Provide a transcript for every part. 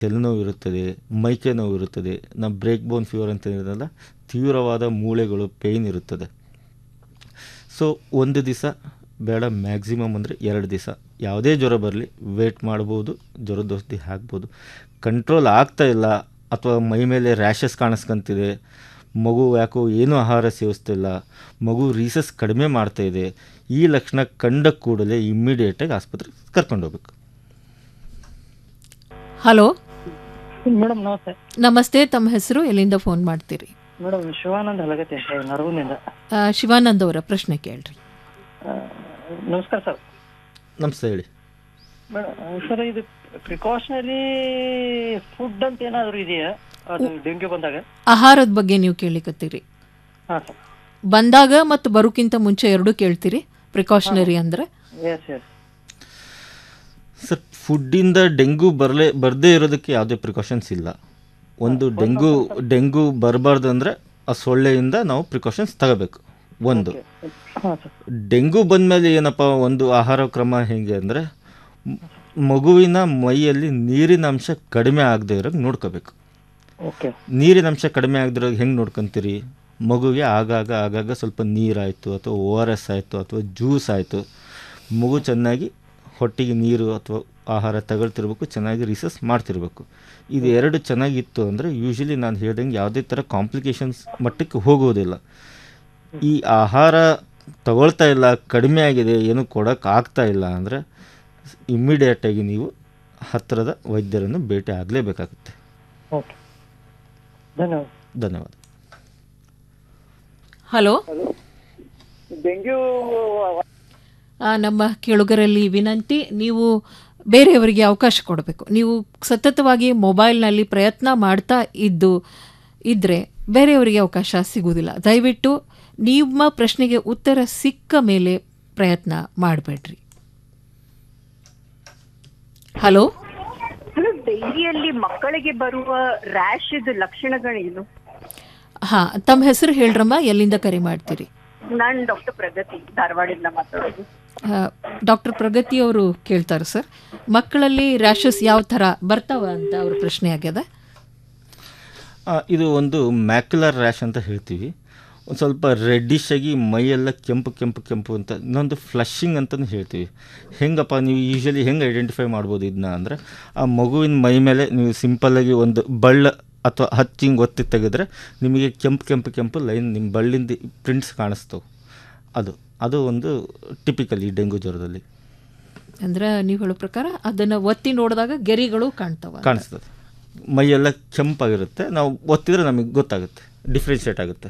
ತಲೆನೋವು ಇರುತ್ತದೆ ಮೈಕೈ ನೋವು ಇರುತ್ತದೆ ನಾವು ಬ್ರೇಕ್ ಬೋನ್ ಫೀವರ್ ಅಂತ ಹೇಳಿದ್ರಲ್ಲ ತೀವ್ರವಾದ ಮೂಳೆಗಳು ಪೇಯ್ನ್ ಇರುತ್ತದೆ ಸೊ ಒಂದು ದಿವಸ ಬೇಡ ಮ್ಯಾಕ್ಸಿಮಮ್ ಅಂದರೆ ಎರಡು ದಿವಸ ಯಾವುದೇ ಜ್ವರ ಬರಲಿ ವೇಟ್ ಮಾಡ್ಬೋದು ಜ್ವರದ ಔಷಧಿ ಹಾಕ್ಬೋದು ಕಂಟ್ರೋಲ್ ಆಗ್ತಾ ಇಲ್ಲ ಅಥವಾ ಮೈ ಮೇಲೆ ರ್ಯಾಷಸ್ ಕಾಣಿಸ್ಕೊಂತಿದೆ ಮಗು ಯಾಕೋ ಏನೂ ಆಹಾರ ಸೇವಿಸ್ತಿಲ್ಲ ಮಗು ರೀಸಸ್ ಕಡಿಮೆ ಮಾಡ್ತಾ ಇದೆ ಈ ಲಕ್ಷಣ ಕಂಡ ಕೂಡಲೇ ಇಮ್ಮಿಡಿಯೇಟಾಗಿ ಆಸ್ಪತ್ರೆಗೆ ಕರ್ಕೊಂಡು ಹೋಗ್ಬೇಕು ಹಲೋ ಮೇಡಮ್ ನಮಸ್ತೆ ನಮಸ್ತೆ ತಮ್ಮ ಹೆಸರು ಎಲ್ಲಿಂದ ಫೋನ್ ಮಾಡ್ತೀರಿ ಮೇಡಮ್ ಶಿವಾನಂದ್ ಹಲಗತ್ತೆ ನರಗುಂದಿಂದ ಆ, ಶಿವಾನಂದ್ ಅವರ ಪ್ರಶ್ನೆ ಕೇಳ್ರಿ ಆ, ನಮಸ್ಕಾರ ಸರ್ ನಮಸ್ತೆ ಹೇಳಿ ಮೇಡಮ್ ಸರ್ ಇದು ಪ್ರಿಕಾಷನರಿ ಫುಡ್ ಅಂತ ಏನಾದರೂ ಇದೆಯಾ ಅದು ಡೆಂಗ್ಯೂ ಬಂದಾಗ ಆಹಾರದ ಬಗ್ಗೆ ನೀವು ಕೇಳಿಕತ್ತೀರಿ ಹಾಂ ಸರ್ ಬಂದಾಗ ಮತ್ತು ಬರೋಕ್ಕಿಂತ ಮುಂಚೆ ಎರಡೂ ಕೇಳ್ತೀರಿ ಪ್ರಿಕಾಷನರಿ ಅಂದರೆ ಎಸ್ ಎಸ್ ಸರ್ ಫುಡ್ಡಿಂದ ಡೆಂಗು ಬರಲೇ ಬರದೇ ಇರೋದಕ್ಕೆ ಯಾವುದೇ ಪ್ರಿಕಾಷನ್ಸ್ ಇಲ್ಲ ಒಂದು ಡೆಂಗು ಡೆಂಗು ಬರಬಾರ್ದು ಅಂದರೆ ಆ ಸೊಳ್ಳೆಯಿಂದ ನಾವು ಪ್ರಿಕಾಷನ್ಸ್ ತಗೋಬೇಕು ಒಂದು ಹಾಂ ಸರ್ ಡೆಂಗು ಬಂದಮೇಲೆ ಏನಪ್ಪ ಒಂದು ಆಹಾರ ಕ್ರಮ ಹೇಗೆ ಅಂದರೆ ಮಗುವಿನ ಮೈಯಲ್ಲಿ ನೀರಿನ ಅಂಶ ಕಡಿಮೆ ಆಗದೆ ಇರೋದು ನೋಡ್ಕೋಬೇಕು ಓಕೆ ನೀರಿನ ಅಂಶ ಕಡಿಮೆ ಆಗದಿರೋ ಹೆಂಗೆ ನೋಡ್ಕೊತೀರಿ ಮಗುವಿಗೆ ಆಗಾಗ ಆಗಾಗ ಸ್ವಲ್ಪ ನೀರಾಯಿತು ಅಥವಾ ಓ ಆರ್ ಎಸ್ ಆಯಿತು ಅಥವಾ ಜ್ಯೂಸ್ ಆಯಿತು ಮಗು ಚೆನ್ನಾಗಿ ಹೊಟ್ಟೆಗೆ ನೀರು ಅಥವಾ ಆಹಾರ ತಗೊಳ್ತಿರ್ಬೇಕು ಚೆನ್ನಾಗಿ ರಿಸರ್ಚ್ ಮಾಡ್ತಿರ್ಬೇಕು ಇದು ಎರಡು ಚೆನ್ನಾಗಿತ್ತು ಅಂದರೆ ಯೂಶಲಿ ನಾನು ಹೇಳ್ದಂಗೆ ಯಾವುದೇ ಥರ ಕಾಂಪ್ಲಿಕೇಶನ್ಸ್ ಮಟ್ಟಕ್ಕೆ ಹೋಗೋದಿಲ್ಲ ಈ ಆಹಾರ ತಗೊಳ್ತಾ ಇಲ್ಲ ಕಡಿಮೆ ಆಗಿದೆ ಏನು ಕೊಡೋಕೆ ಆಗ್ತಾ ಇಲ್ಲ ಅಂದರೆ ಇಮ್ಮಿಡಿಯೇಟಾಗಿ ನೀವು ಹತ್ತಿರದ ವೈದ್ಯರನ್ನು ಭೇಟಿ ಆಗಲೇಬೇಕಾಗುತ್ತೆ ಓಕೆ ಧನ್ಯವಾದ ಧನ್ಯವಾದ ಹಲೋ ಡೆಂಗ್ಯೂ ಆ, ನಮ್ಮ ಕೇಳುಗರಲ್ಲಿ ವಿನಂತಿ ನೀವು ಬೇರೆಯವರಿಗೆ ಅವಕಾಶ ಕೊಡಬೇಕು ನೀವು ಸತತವಾಗಿ ಮೊಬೈಲ್ನಲ್ಲಿ ಪ್ರಯತ್ನ ಮಾಡ್ತಾ ಇದ್ದು ಇದ್ದರೆ ಬೇರೆಯವರಿಗೆ ಅವಕಾಶ ಸಿಗುವುದಿಲ್ಲ ದಯವಿಟ್ಟು ನಿಮ್ಮ ಪ್ರಶ್ನೆಗೆ ಉತ್ತರ ಸಿಕ್ಕ ಮೇಲೆ ಪ್ರಯತ್ನ ಮಾಡಬೇಡ್ರಿ ಹಲೋ ಹಲೋ ಡೈರಿಯಲ್ಲಿ ಮಕ್ಕಳಿಗೆ ಬರುವ ರ್ಯಾಶ್ ಲಕ್ಷಣಗಳೇನು ಹಾಂ ತಮ್ಮ ಹೆಸರು ಹೇಳ್ರಮ್ಮ ಎಲ್ಲಿಂದ ಕರೆ ಮಾಡ್ತೀರಿ ನಾನು ಡಾಕ್ಟರ್ ಪ್ರಗತಿ ಧಾರವಾಡದಿಂದ ಮಾತಾಡೋದು ಡಾಕ್ಟರ್ ಪ್ರಗತಿ ಅವರು ಕೇಳ್ತಾರೆ ಸರ್ ಮಕ್ಕಳಲ್ಲಿ ರ್ಯಾಷಸ್ ಯಾವ ಥರ ಬರ್ತಾವ ಅಂತ ಅವ್ರ ಪ್ರಶ್ನೆ ಆಗ್ಯದ ಆ, ಇದು ಒಂದು ಮ್ಯಾಕ್ಯುಲರ್ ರ್ಯಾಶ್ ಅಂತ ಹೇಳ್ತೀವಿ ಒಂದು ಸ್ವಲ್ಪ ರೆಡ್ಡಿಶ್ ಆಗಿ ಮೈಯೆಲ್ಲ ಕೆಂಪು ಕೆಂಪು ಕೆಂಪು ಅಂತ ಇನ್ನೊಂದು ಫ್ಲಶಿಂಗ್ ಅಂತಲೂ ಹೇಳ್ತೀವಿ ಹೆಂಗಪ್ಪ ನೀವು ಯೂಶಲಿ ಹೆಂಗೆ ಐಡೆಂಟಿಫೈ ಮಾಡ್ಬೋದು ಇದನ್ನ ಅಂದರೆ ಆ ಮಗುವಿನ ಮೈ ಮೇಲೆ ನೀವು ಸಿಂಪಲ್ಲಾಗಿ ಒಂದು ಬಳ್ಳ ಅಥವಾ ಹಚ್ಚಿ ಹಿಂಗೆ ಒತ್ತಿ ತೆಗೆದ್ರೆ ನಿಮಗೆ ಕೆಂಪು ಕೆಂಪು ಕೆಂಪು ಲೈನ್ ನಿಮ್ಮ ಬಳ್ಳಿಂದ ಪ್ರಿಂಟ್ಸ್ ಕಾಣಿಸ್ತವೆ ಅದು ಅದು ಒಂದು ಟಿಪಿಕಲ್ ಈ ಡೆಂಗು ಜ್ವರದಲ್ಲಿ ಅಂದ್ರೆ ನೀವು ಹೇಳೋ ಪ್ರಕಾರ ಅದನ್ನು ಒತ್ತಿ ನೋಡಿದಾಗ ಗೆರಿಗಳು ಕಾಣ್ತಾವ ಕಾಣಿಸ್ತದೆ ಮೈಯೆಲ್ಲ ಕೆಂಪಾಗಿರುತ್ತೆ ನಾವು ಒತ್ತಿದ್ರೆ ನಮಗೆ ಗೊತ್ತಾಗುತ್ತೆ ಡಿಫ್ರೆನ್ಷಿಯೇಟ್ ಆಗುತ್ತೆ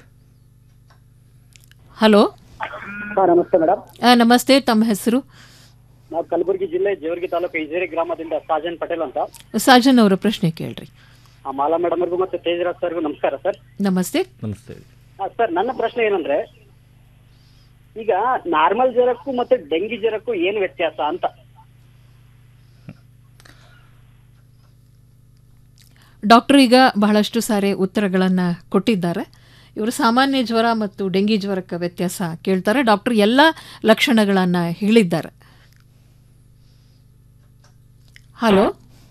ಹಲೋ ಹಾಂ ನಮಸ್ತೆ ಮೇಡಮ್ ನಮಸ್ತೆ ತಮ್ಮ ಹೆಸರು ನಾವು ಕಲಬುರಗಿ ಜಿಲ್ಲೆ ಜೇವರ್ಗಿ ತಾಲೂಕು ಇಜೇರಿ ಗ್ರಾಮದಿಂದ ಸಾಜನ್ ಪಟೇಲ್ ಅಂತ ಸಾಜನ್ ಅವರ ಪ್ರಶ್ನೆ ಕೇಳ್ರಿ ಆ ಮಾಲಾ ಮೇಡಮ್ ಅವ್ರಿಗೂ ಮತ್ತೆ ತೇಜರಾಜ್ ಸರ್ಗೂ ನಮಸ್ಕಾರ ಸರ್ ನಮಸ್ತೆ ನಮಸ್ತೆ ಆ, ಸರ್ ನನ್ನ ಪ್ರಶ್ನೆ ಏನಂದ್ರೆ ಈಗ ನಾರ್ಮಲ್ ಜ್ವರಕ್ಕೂ ಮತ್ತೆ ಡೆಂಗಿ ಜ್ವರಕ್ಕೂ ಏನು ವ್ಯತ್ಯಾಸ ಅಂತ ಡಾಕ್ಟರ್ ಈಗ ಬಹಳಷ್ಟು ಸಾರಿ ಉತ್ತರಗಳನ್ನು ಕೊಟ್ಟಿದ್ದಾರೆ ಇವರು ಸಾಮಾನ್ಯ ಜ್ವರ ಮತ್ತು ಡೆಂಗಿ ಜ್ವರಕ್ಕೆ ವ್ಯತ್ಯಾಸ ಕೇಳ್ತಾರೆ ಡಾಕ್ಟರ್ ಎಲ್ಲ ಲಕ್ಷಣಗಳನ್ನು ಹೇಳಿದ್ದಾರೆ ಹಲೋ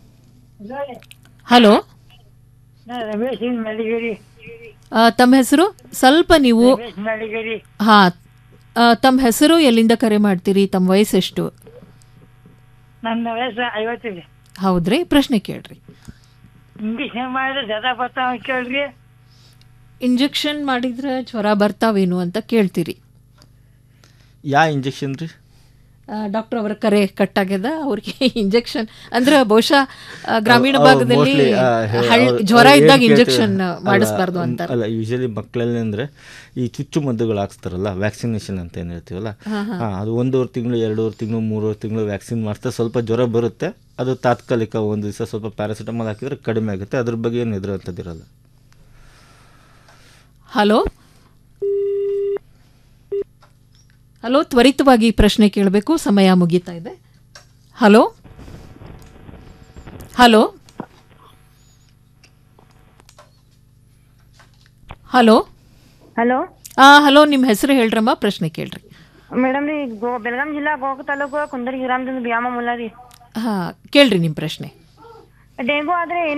ಹಲೋ ರಮೇಶ್ ಮಲ್ಲಿಗೇರಿ ಆ, ತಮ್ಮ ಹೆಸರು ಸ್ವಲ್ಪ ನೀವು ರಮೇಶ್ ಮಲ್ಲಿಗೇರಿ ಹಾಂ ತಮ್ಮ ಹೆಸರು ಎಲ್ಲಿಂದ ಕರೆ ಮಾಡ್ತೀರಿ ತಮ್ಮ ವಯಸ್ಸೆಷ್ಟು ನನ್ನ ವಯಸ್ಸು ಐವತ್ತಿದೆ ಹೌದ್ರಿ ಪ್ರಶ್ನೆ ಕೇಳ್ರಿ ಇಂಜೆಕ್ಷನ್ ಮಾಡಿದ್ರೆ ಜದ ಬರ್ತಾವ ಕೇಳ್ರಿ ಇಂಜೆಕ್ಷನ್ ಮಾಡಿದ್ರೆ ಜ್ವರ ಬರ್ತಾವೇನು ಅಂತ ಕೇಳ್ತೀರಿ ಯಾ ಇಂಜೆಕ್ಷನ್ ರೀ ಡಾಕ್ಟರ್ ಅವರ ಕರೆ ಕಟ್ಟಾಗ್ಯದ ಅವ್ರಿಗೆ ಇಂಜೆಕ್ಷನ್ ಅಂದ್ರೆ ಬಹುಶಃ ಆ, ಗ್ರಾಮೀಣ ಅವ್ರು ಭಾಗದಲ್ಲಿ mostly, ಆ, ಹೇ- ಹಳ್- ಅವ್ರು- ಜ್ವರ ಅವ್ರು ಏನ್ ಇದ್ದಾಗ ಕೇಳ್ತೀವಿ- ಇಂಜೆಕ್ಷನ್ ಅಲ್ಲ, ಮಾಡಿಸ್ಬಾರ್ದು ಮ್, ಅಂತಾರೆ ಅಲ್ಲ ಯೂಶಲಿ ಮಕ್ಕಳಲ್ಲಿ ಅಂದರೆ ಈ ಚುಚ್ಚು ಮದ್ದುಗಳು ಹಾಕ್ಸ್ತಾರಲ್ಲ ವ್ಯಾಕ್ಸಿನೇಷನ್ ಅಂತ ಏನು ಹೇಳ್ತೀವಲ್ಲ ಹಾಂ ಅದು ಒಂದೂವರೆ ತಿಂಗಳು ಎರಡೂವರೆ ತಿಂಗಳು ಮೂರುವರೆ ತಿಂಗಳು ವ್ಯಾಕ್ಸಿನ್ ಮಾಡಿಸ್ತಾ ಸ್ವಲ್ಪ ಜ್ವರ ಬರುತ್ತೆ ಅದು ತಾತ್ಕಾಲಿಕ ಒಂದು ದಿವಸ ಸ್ವಲ್ಪ ಪ್ಯಾರಾಸಿಟಮಾಲ್ ಹಾಕಿದ್ರೆ ಕಡಿಮೆ ಆಗುತ್ತೆ ಅದ್ರ ಬಗ್ಗೆ ಏನು ಹೆದರುವಂಥದ್ದಿರಲ್ಲ ಹಲೋ ಹಲೋ ತ್ವರಿತವಾಗಿ ಪ್ರಶ್ನೆ ಕೇಳಬೇಕು ಸಮಯ ಮುಗೀತಾ ಇದೆ ಹಲೋ ಹಲೋ ಹಲೋ ಹಲೋ ಆ ಹಲೋ ನಿಮ್ಮ ಹೆಸರು ಹೇಳ್ರಮ್ಮ ಪ್ರಶ್ನೆ ಕೇಳ್ರಿ ಮೇಡಮ್ ರೀ ಗೋ ಬೆಳಗಾಂ ಜಿಲ್ಲಾ ಗೋಕ ತಾಲೂಕು ಕುಂದರ್ಗಿ ಗ್ರಾಮದಿಂದ ಬಿಯಾಮ ಮುಲ್ಲಾ ರೀ ಹಾ ಕೇಳ್ರಿ ನಿಮ್ಮ ಪ್ರಶ್ನೆ ಡೆಂಗು ಆದ್ರೆ